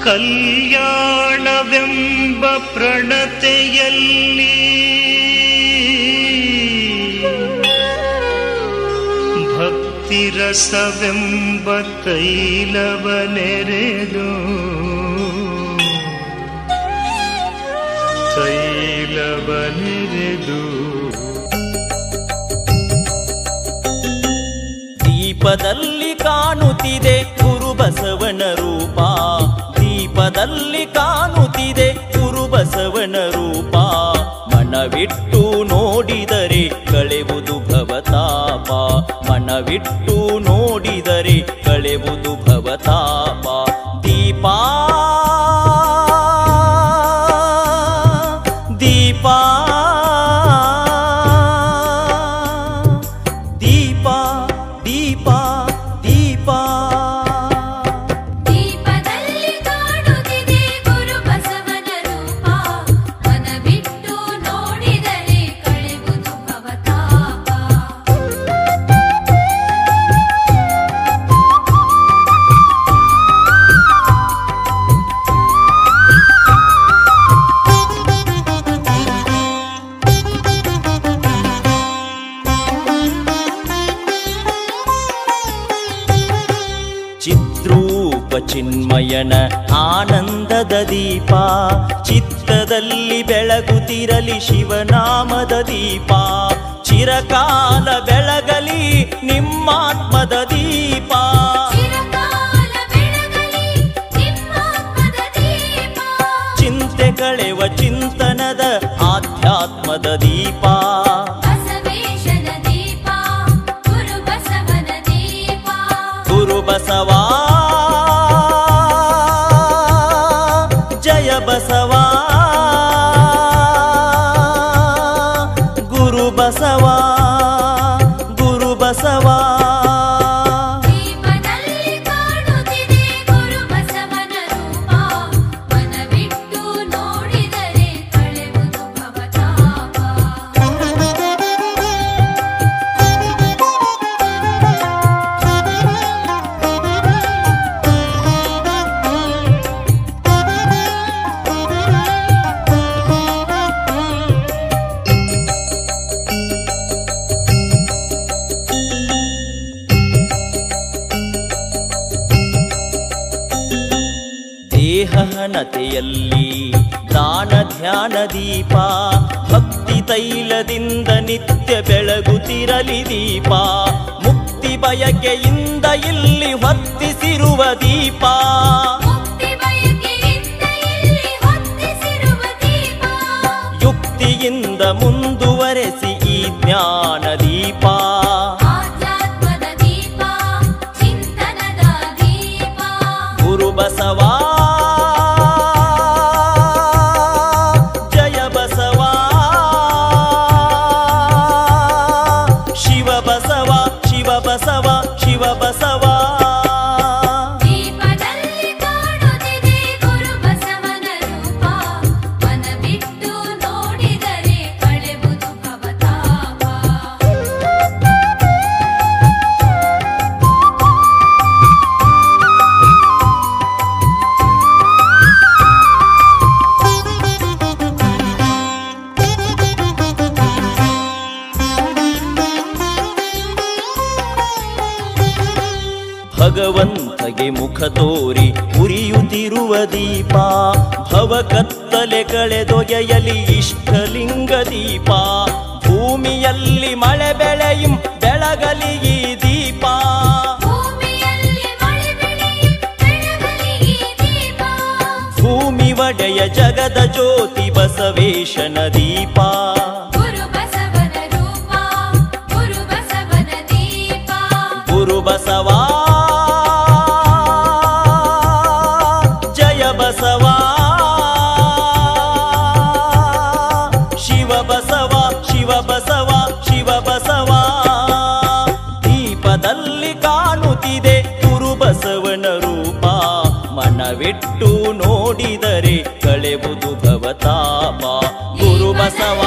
ಕಲ್ಯಾಣವೆಂಬ ಪ್ರಣತೆಯಲ್ಲಿ ಭಕ್ತಿರಸವೆಂಬ ತೈಲವನೆರೆದು ತೈಲವನೆರೆದು ದೀಪದಲ್ಲಿ ಕಾಣುತ್ತಿದೆ ಗುರು ಬಸವನ ರೂಪ ದೀಪದಲ್ಲಿ ಕಾಣುತ್ತಿದೆ ಗುರು ಬಸವನ ರೂಪ ಮನವಿಟ್ಟು ನೋಡಿದರೆ ಕಳೆವುದು ಭವತಾಪ ಮನವಿಟ್ಟು ನೋಡಿದರೆ ಕಳೆವುದು ಭವತಾಪ ದೀಪ ದೀಪ ದೀಪ ದೀಪ ದೀಪ ದೀಪದಲ್ಲಿ ಕಾಣುತ್ತಿದೆ ಗುರು ಬಸವನ ರೂಪ ಮನವಿಟ್ಟು ನೋಡಿದರೆ ಕಳೆವುದು ಭವತಾಪ ಚಿದ್ರೂಪ ಚಿನ್ಮಯನ ಆನಂದದ ದೀಪ ಚಿತ್ತದಲ್ಲಿ ಬೆಳಗುತ್ತಿರಲಿ ಶಿವನಾಮದ ದೀಪ ಚಿರಕಾಲ ಬೆಳಗಲಿ ನಿಮ್ಮಾತ್ಮದ ದೀಪ ಚಿರಕಾಲ ಬೆಳಗಲಿ ನಿಮ್ಮಾತ್ಮದ ದೀಪ ಚಿಂತೆ ಕಳೆವ ಚಿಂತನದ ಆಧ್ಯಾತ್ಮದ ದೀಪ ಬಸವೇಶನ ದೀಪ ಗುರು ಬಸವನ ದೀಪ ಗುರು ಬಸವ ಜಯ ಬಸವ ಗುರು ಬಸವ ಗುರು ಬಸವ ದೀಪದಲ್ಲಿ ಕಾಣುತ್ತಿದೆ ಗುರು ಬಸವನ ರೂಪ ಮನವಿಟ್ಟು ನೋಡಿದರೆ ಕಳೆವುದು ಭವತಾಪ ದೇಹನತೆಯಲ್ಲಿ ದಾನ ಧ್ಯಾನ ದೀಪ ಭಕ್ತಿ ತೈಲದಿಂದ ನಿತ್ಯ ಬೆಳಗುತ್ತಿರಲಿ ದೀಪ ಮುಕ್ತಿ ಬಯಕೆಯಿಂದ ಇಲ್ಲಿ ಹೊತ್ತಿಸಿರುವ ದೀಪ ಮುಕ್ತಿ ಬಯಕೆಯಿಂದ ಇಲ್ಲಿ ಹೊತ್ತಿಸಿರುವ ದೀಪ ಯುಕ್ತಿಯಿಂದ ಮುಂದುವರೆಸಿ ಈ ಜ್ಞಾನ ದೀಪ ಆಧ್ಯಾತ್ಮದ ದೀಪ ಚಿಂತನದ ದೀಪ ಗುರು ಬಸವ ಜಯ ಬಸವ ಶಿವ ಬಸವ ಶಿವ ಬಸವ ಶಿವ ಬಸವ ದೀಪದಲ್ಲಿ ಕಾಣುತ್ತಿದೆ ಗುರು ಬಸವನ ರೂಪ ಮನವಿಟ್ಟು ನೋಡಿದರೆ ಕಳೆವುದು ಭವತಾಪ ಭಗವಂತಗೆ ಮುಖ ತೋರಿ ಉರಿಯುತ್ತಿರುವ ದೀಪ ಭವ ಕತ್ತಲೆ ಕಳೆದೊಗೆಯಲಿ ಇಷ್ಟಲಿಂಗ ದೀಪ ಭೂಮಿಯಲ್ಲಿ ಮಳೆ ಬೆಳೆಯುಂ ಬೆಳಗಲಿ ಈ ದೀಪ ಭೂಮಿಯಲ್ಲಿ ಮಳೆ ಬೆಳೆಯು ಬೆಳಗಲಿ ಈ ದೀಪ ಭೂಮಿ ಒಡೆಯ ಜಗದ ಜ್ಯೋತಿ ಬಸವೇಶನ ದೀಪ ಗುರು ಬಸವನ ರೂಪ ಗುರು ಬಸವನ ದೀಪ ಗುರು ಬಸವ ಜಯ ಬಸವ ಶಿವ ಬಸವ ಶಿವ ಬಸವ ಶಿವ ಬಸವ ದೀಪದಲ್ಲಿ ಕಾಣುತ್ತಿದೆ ಗುರು ಬಸವನ ರೂಪ ಮನವಿಟ್ಟು ನೋಡಿದರೆ ಕಳೆವುದು ಭವತಾಪ ಗುರು ಬಸವ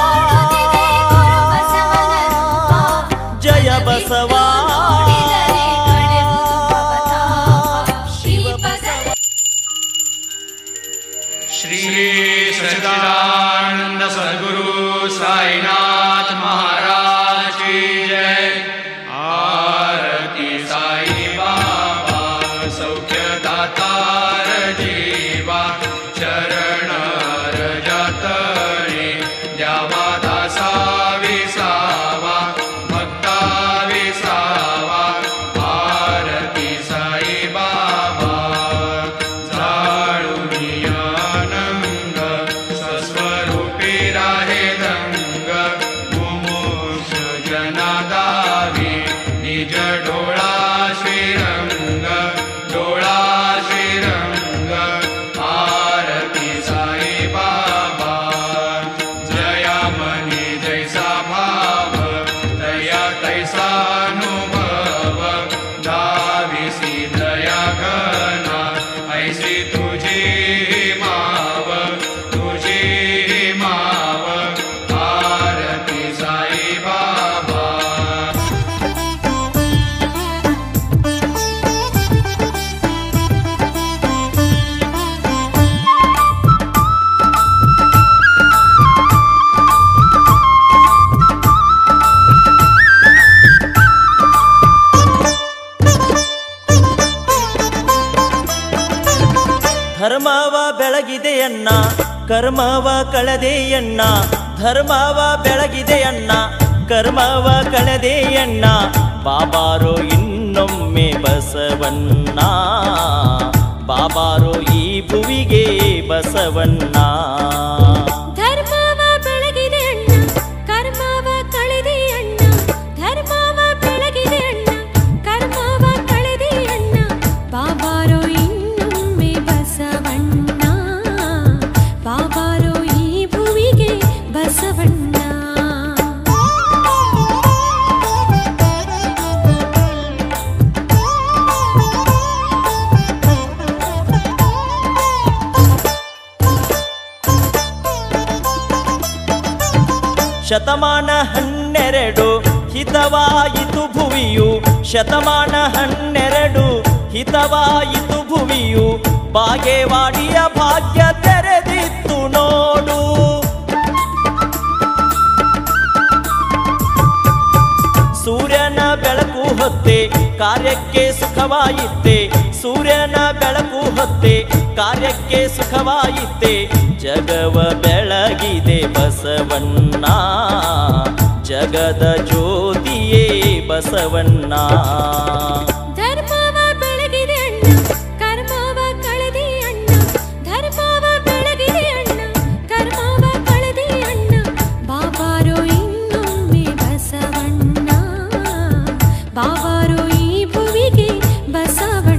ಜಯ ಬಸವ ನೋಡಿದರೆ ಕಳೆವುದು ಭವತಾಪ. ಶಿವ ದೀಪದಲ್ಲಿ ಬೆಳಗಿದೆ ಅಣ್ಣ ಕರ್ಮವ ಕಳೆದೆ ಅಣ್ಣ ಧರ್ಮವ ಬೆಳಗಿದೆ ಅಣ್ಣ ಕರ್ಮವ ಕಳೆದೆ ಅಣ್ಣ ಬಾಬಾರೋ ಇನ್ನೊಮ್ಮೆ ಬಸವಣ್ಣ ಬಾಬಾರೋ ಈ ಭುವಿಗೆ ಬಸವಣ್ಣ ಧರ್ಮವ ಬೆಳಗಿದೆ ಅಣ್ಣ ಕರ್ಮವ ಕಳೆದೆ ಅಣ್ಣ ಧರ್ಮವ ಬೆಳಗಿದೆ ಅಣ್ಣ ಕರ್ಮವ ಕಳೆದೆ ಅಣ್ಣ ಬಾಬಾರೋ ಇನ್ನೊಮ್ಮೆ ಬಸವಣ್ಣ ಬಾಬಾರೋ ಈ ಭುವಿಗೆ ಬಸವಣ್ಣ ಶತಮಾನ ಹನ್ನೆರಡು ಹಿತವಾಯಿತು ಭುವಿಯು ಶತಮಾನ ಹನ್ನೆರಡು ಹಿತವಾಯಿತು ಭುವಿಯು ಬಾಗೇವಾಡಿಯ ಭಾಗ್ಯ ತೆರೆದಿತ್ತು ನೋಡು ಸೂರ್ಯನ ಬೆಳಕು ಹೊತ್ತೆ ಕಾರ್ಯಕ್ಕೆ ಸುಖವಾಯಿತೆ ಸೂರ್ಯನ ಬೆಳಕು ಹೊತ್ತೆ ಕಾರ್ಯಕ್ಕೆ ಸುಖವಾಯಿತೆ ಜಗವ ಬೆಳಗಿದೆ ಬಸವಣ್ಣ ಜಗದ ಜ್ಯೋತಿಯೇ ಬಸವಣ್ಣ ಧರ್ಮವ ಬೆಳಗಿದೆ ಅಣ್ಣ ಕರ್ಮವ ಕಳೆದೆ ಅಣ್ಣ ಧರ್ಮವ ಬೆಳಗಿದೆ ಅಣ್ಣ ಕರ್ಮವ ಕಳೆದೆ ಅಣ್ಣ ಬಾಬಾರೋ ಇನ್ನೊಮ್ಮೆ ಬಸವಣ್ಣ ಬಾಬಾರೋ ಈ ಭುವಿಗೆ ಬಸವಣ್ಣ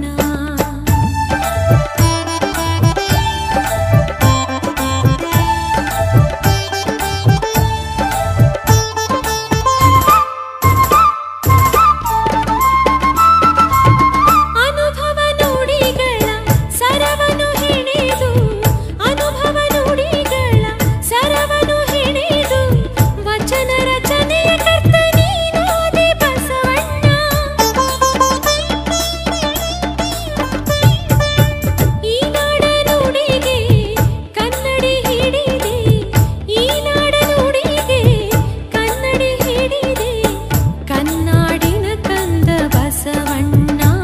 ಅನುಭವ ನುಡಿಗಳ ಸರವನು ಹೆಣೆದು ಅನುಭವ ನುಡಿಗಳ ಸರವನು ಹೆಣೆದು ವಚನ ರಚನೆಯ ಕರ್ತ ನೀನಾದೆ ಬಸವಣ್ಣ ಈ ನಾಡ ನುಡಿಗೆ ಕನ್ನಡಿ ಹಿಡಿದೆ ಈ ನಾಡ ನುಡಿಗೆ ಕನ್ನಡಿ ಹಿಡಿದೆ ಕನ್ನಾಡಿನ ಕಂದ ಬಸವಣ್ಣ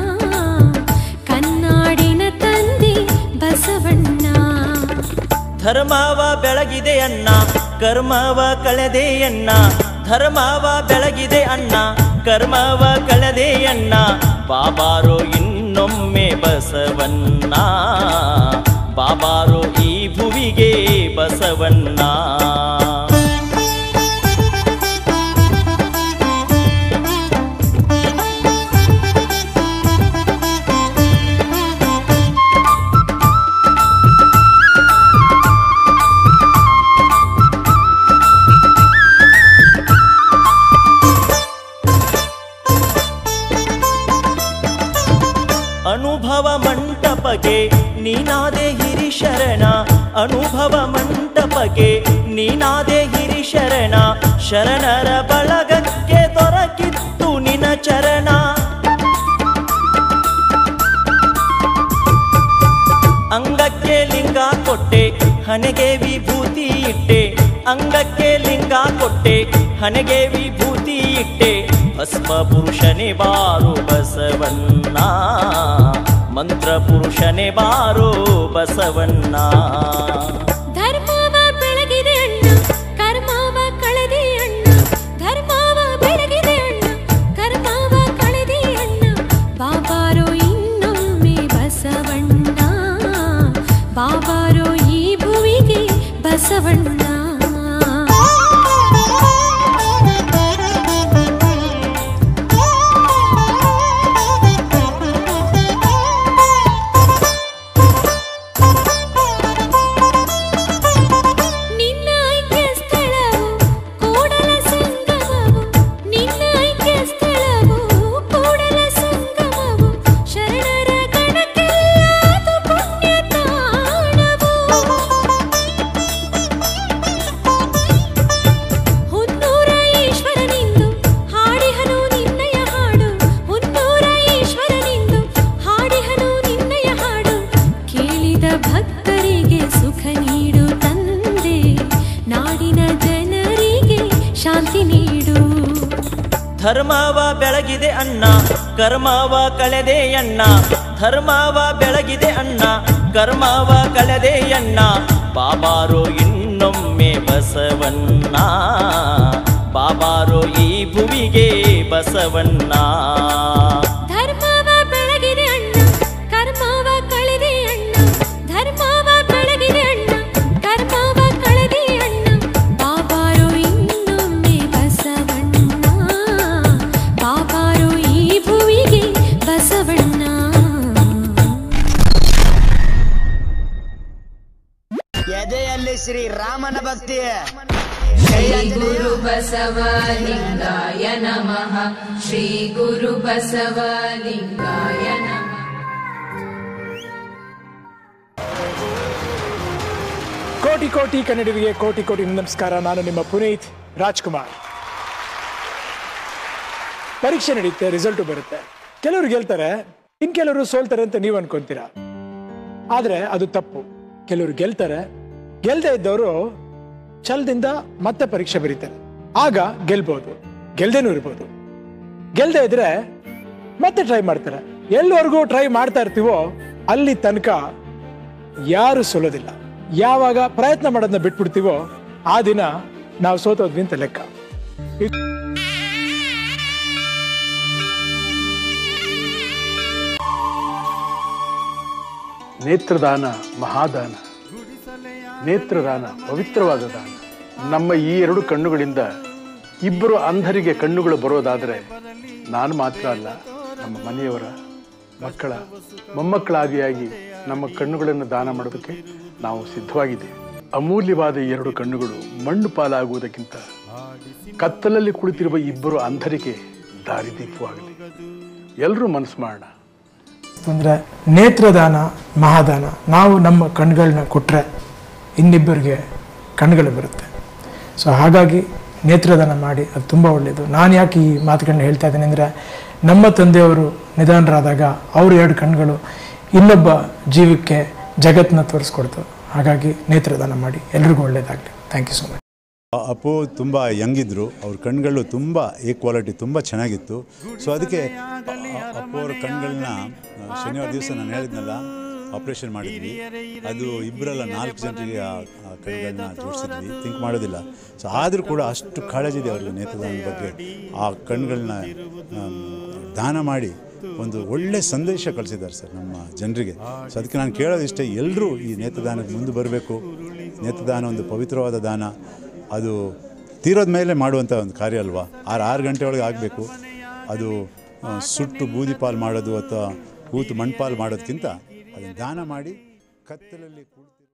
ಕನ್ನಾಡಿನ ತಂದೆ ಬಸವಣ್ಣ ಧರ್ಮವ ಬೆಳಗಿದೆ ಅಣ್ಣ ಕರ್ಮವ ಕಳೆದೆ ಅಣ್ಣ ಧರ್ಮವ ಬೆಳಗಿದೆ ಅಣ್ಣ ಕರ್ಮವ ಕಳೆದೆ ಅಣ್ಣ ಬಾಬಾರೋ ಇನ್ನೊಮ್ಮೆ ಬಸವಣ್ಣ ಬಾಬಾರೋ ಈ ಭುವಿಗೆ ಬಸವಣ್ಣ ಅನುಭವ ಮಂಟಪಗೆ ನೀನಾದೆ ಹಿರಿಶರಣ ಅನುಭವ ಮಂಟಪಗೆ ನೀನಾದೆ ಹಿರಿಶರಣ ಶರಣರ ಬಳಗಕ್ಕೆ ದೊರಕಿತ್ತು ನಿನ ಚರಣ ಅಂಗಕ್ಕೆ ಲಿಂಗ ಕೊಟ್ಟೆ ಹಣೆಗೆ ವಿಭೂತಿ ಇಟ್ಟೆ ಅಂಗಕ್ಕೆ ಲಿಂಗ ಕೊಟ್ಟೆ ಹಣೆಗೆ ವಿಭೂತಿ ಇಟ್ಟೆ ಭಸ್ಮ ಪುರುಷನೇ ಬಾರು ಬಸವಣ್ಣ ಮಂತ್ರ ಪುರುಷನೇ ಬಾರು ಬಸವಣ್ಣ ಧರ್ಮವ ಬೆಳಗಿದೆ ಅಣ್ಣ ಕರ್ಮವ ಕಳೆದೆ ಅಣ್ಣ ಧರ್ಮವ ಬೆಳಗಿದೆ ಅಣ್ಣ ಕರ್ಮವ ಕಳೆದೆ ಅಣ್ಣ ಬಾಬಾರೋ ಇನ್ನೊಮ್ಮೆ ಬಸವಣ್ಣ ಬಾಬಾರೋ ಈ ಭುವಿಗೆ ಬಸವಣ್ಣ ನಿನ್ನ ಐಕ್ಯ ಸ್ಥಳವು ಕೂಡಲ ಸಂಗಮವು ನಿನ್ನ ಐಕ್ಯ ಸ್ಥಳವು ಕೂಡಲ ಸಂಗಮವು ಶರಣರ ಗಣಕ್ಕೆಲ್ಲ ಅದು ಪುಣ್ಯ ತಾಣವು ಹುನ್ನೂರ ಈಶ್ವರನಿಂದು ಹಾಡಿಹನು ನಿನ್ನಯ ಹಾಡು ಹುನ್ನೂರ ಈಶ್ವರನಿಂದು ಹಾಡಿಹನು ನಿನ್ನಯ ಹಾಡು ಕೇಳಿದ ಭಕ್ತರಿಗೆ ಸುಖ ನೀಡು ತಂದೆ ನಾಡಿನ ಜನರಿಗೆ ಶಾಂತಿ ನೀಡು ಧರ್ಮವ ಬೆಳಗಿದೆ ಅಣ್ಣ ಕರ್ಮವ ಕಳೆದೆ ಅಣ್ಣ ಧರ್ಮವ ಬೆಳಗಿದೆ ಅಣ್ಣ ಕರ್ಮವ ಕಳೆದೆಯಣ್ಣ ಬಾಬಾರೋ ಇನ್ನೊಮ್ಮೆ ಬಸವಣ್ಣ ಬಾಬಾರೋ ಈ ಭುವಿಗೆ ಬಸವಣ್ಣ ಧರ್ಮವ ಬೆಳಗಿದೆ ಅಣ್ಣ ಕರ್ಮವ ಕಳೆದೆ ಅಣ್ಣ ಧರ್ಮವ ಬೆಳಗಿದೆ ಅಣ್ಣ ಕರ್ಮವ ಕಳೆದೆ ಅಣ್ಣ ಬಾಬಾರೋ ಇನ್ನೊಮ್ಮೆ ಬಸವಣ್ಣ ಬಾಬಾರೋ ಈ ಭುವಿಗೆ ಬಸವಣ್ಣ ಎದೆಯಲ್ಲಿ ಶ್ರೀ ರಾಮನ ಭಕ್ತಿ ಶ್ರೀ ಗುರು ಬಸವಲಿಂಗಾಯ ನಮಃ ಶ್ರೀ ಗುರು ಬಸವಲಿಂಗಾಯ ನಮಃ ಕೋಟಿ ಕೋಟಿ ಕನ್ನಡಿಗರಿಗೆ ಕೋಟಿ ಕೋಟಿ ನಮಸ್ಕಾರ ನಾನು ನಿಮ್ಮ ಪುನೀತ್ ರಾಜ್ಕುಮಾರ್ ಪರೀಕ್ಷೆ ನಡೆಯುತ್ತೆ ರಿಸಲ್ಟು ಬರುತ್ತೆ ಕೆಲವರು ಗೆಲ್ತಾರೆ ಇನ್ ಕೆಲವರು ಸೋಲ್ತಾರೆ ಅಂತ ನೀವು ಅನ್ಕೊಂತೀರಾ ಆದ್ರೆ ಅದು ತಪ್ಪು ಕೆಲವರು ಗೆಲ್ತಾರೆ ಗೆಲ್ದೇ ಇದ್ದವರು ಛಲದಿಂದ ಮತ್ತೆ ಪರೀಕ್ಷೆ ಬರೀತಾರೆ ಆಗ ಗೆಲ್ಬಹುದು ಗೆಲ್ದೇನೂ ಇರ್ಬೋದು ಗೆಲ್ದೇ ಇದ್ರೆ ಮತ್ತೆ ಟ್ರೈ ಮಾಡ್ತಾರೆ ಎಲ್ಲಿವರೆಗೂ ಟ್ರೈ ಮಾಡ್ತಾ ಇರ್ತೀವೋ ಅಲ್ಲಿ ತನಕ ಯಾರು ಸೋಲೋದಿಲ್ಲ ಯಾವಾಗ ಪ್ರಯತ್ನ ಮಾಡೋದನ್ನ ಬಿಟ್ಬಿಡ್ತೀವೋ ಆ ದಿನ ನಾವು ಸೋತೋದ್ವಿ ಅಂತ ಲೆಕ್ಕ ನೇತ್ರದಾನ ಮಹಾದಾನ ನೇತ್ರದಾನ ಪವಿತ್ರವಾದ ದಾನ ನಮ್ಮ ಈ ಎರಡು ಕಣ್ಣುಗಳಿಂದ ಇಬ್ಬರು ಅಂಧರಿಗೆ ಕಣ್ಣುಗಳು ಬರೋದಾದರೆ ನಾನು ಮಾತ್ರ ಅಲ್ಲ ನಮ್ಮ ಮನೆಯವರ ಮಕ್ಕಳ ಮೊಮ್ಮಕ್ಕಳಾದಿಯಾಗಿ ನಮ್ಮ ಕಣ್ಣುಗಳನ್ನು ದಾನ ಮಾಡೋದಕ್ಕೆ ನಾವು ಸಿದ್ಧವಾಗಿದ್ದೇವೆ ಅಮೂಲ್ಯವಾದ ಈ ಎರಡು ಕಣ್ಣುಗಳು ಮಣ್ಣು ಪಾಲಾಗುವುದಕ್ಕಿಂತ ಕತ್ತಲಲ್ಲಿ ಕುಳಿತಿರುವ ಇಬ್ಬರು ಅಂಧರಿಗೆ ದಾರಿದೀಪವಾಗಲಿ ಎಲ್ಲರೂ ಮನಸ್ಸು ಮಾಡೋಣ ಅಂದರೆ ನೇತ್ರದಾನ ಮಹಾದಾನ ನಾವು ನಮ್ಮ ಕಣ್ಗಳನ್ನ ಕೊಟ್ಟರೆ ಇನ್ನಿಬ್ಬರಿಗೆ ಕಣ್ಗಳು ಬರುತ್ತೆ ಸೊ ಹಾಗಾಗಿ ನೇತ್ರದಾನ ಮಾಡಿ ಅದು ತುಂಬ ಒಳ್ಳೆಯದು ನಾನು ಯಾಕೆ ಈ ಮಾತುಗಳನ್ನ ಹೇಳ್ತಾ ಇದ್ದೀನಿ ಅಂದರೆ ನಮ್ಮ ತಂದೆಯವರು ನಿಧನರಾದಾಗ ಅವ್ರ ಎರಡು ಕಣ್ಗಳು ಇನ್ನೊಬ್ಬ ಜೀವಕ್ಕೆ ಜಗತ್ತನ್ನ ತೋರಿಸ್ಕೊಡ್ತು ಹಾಗಾಗಿ ನೇತ್ರದಾನ ಮಾಡಿ ಎಲ್ರಿಗೂ ಒಳ್ಳೆಯದಾಗಲಿ thank you so much Appu ತುಂಬ ಯಂಗಿದ್ರು ಅವ್ರ ಕಣ್ಗಳು ತುಂಬ ಈಕ್ವಾಲಿಟಿ ತುಂಬ ಚೆನ್ನಾಗಿತ್ತು ಸೊ ಅದಕ್ಕೆ ಅ- ಅಪ್ಪು ಅವ್ರ ಕಣ್ಗಳನ್ನ ಆ, ಶನಿವಾರ ದಿವಸ ನಾನು ಹೇಳಿದ್ನಲ್ಲ ಆಪ್ರೇಷನ್ ಮಾಡಿದ್ವಿ ಅದು ಇಬ್ಬರಲ್ಲ ನಾಲ್ಕು ಜನರಿಗೆ ಆ ಆ ಕಣ್ಗಳನ್ನ ಜೋಡಿಸಿದ್ವಿ ಥಿಂಕ್ ಮಾಡೋದಿಲ್ಲ ಸೊ ಆದರೂ ಕೂಡ ಅಷ್ಟು ಕಾಳಜಿ ಇದೆ ಅವ್ರಿಗೆ ನೇತ್ರದಾನದ ಬಗ್ಗೆ ಆ ಕಣ್ಗಳನ್ನ ಆಮ್, ದಾನ ಮಾಡಿ ಒಂದು ಒಳ್ಳೆ ಸಂದೇಶ ಕಳಿಸಿದ್ದಾರೆ ಸರ್ ನಮ್ಮ ಜನರಿಗೆ ಸೊ ಅದಕ್ಕೆ ನಾನು ಕೇಳೋದಿಷ್ಟೇ ಎಲ್ಲರೂ ಈ ನೇತ್ರದಾನಕ್ಕೆ ಮುಂದೆ ಬರಬೇಕು ನೇತ್ರದಾನ ಒಂದು ಪವಿತ್ರವಾದ ದಾನ ಅದು ತೀರೋದ ಮೇಲೆ ಮಾಡುವಂಥ ಒಂದು ಕಾರ್ಯ ಅಲ್ವಾ ಆರು ಆರು ಗಂಟೆ ಒಳಗೆ ಆಗಬೇಕು ಅದು ಆ, ಸುಟ್ಟು ಬೂದಿ ಪಾಲು ಮಾಡೋದು ಅಥವಾ ಕೂತು ಮಣ್ಪಾಲು ಮಾಡೋದಕ್ಕಿಂತ ಅದನ್ನು ದಾನ ಮಾಡಿ ಕತ್ತಲಲ್ಲಿ ಕುಳಿತು